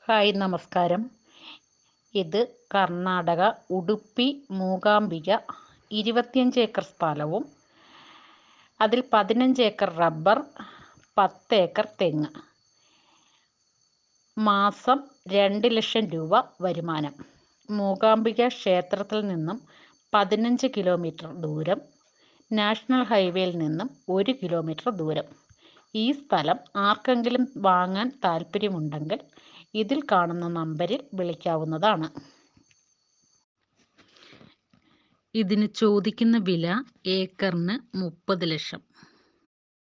hi നമസ്കാരം ഇത് കർണാടക ഉടുപ്പി മൂകാംബിക ഇരുപത്തിയഞ്ച് ഏക്കർ സ്ഥലവും അതിൽ പതിനഞ്ച് ഏക്കർ റബ്ബർ പത്ത് ഏക്കർ തെങ്ങ് മാസം രണ്ട് ലക്ഷം രൂപ വരുമാനം മൂകാംബിക ക്ഷേത്രത്തിൽ നിന്നും പതിനഞ്ച് കിലോമീറ്റർ ദൂരം നാഷണൽ ഹൈവേയിൽ നിന്നും ഒരു കിലോമീറ്റർ ദൂരം ഈ സ്ഥലം ആർക്കെങ്കിലും വാങ്ങാൻ താല്പര്യമുണ്ടെങ്കിൽ ഇതിൽ കാണുന്ന നമ്പറിൽ വിളിക്കാവുന്നതാണ് ഇതിന് ചോദിക്കുന്ന വില ഏക്കറിന് മുപ്പത് ലക്ഷം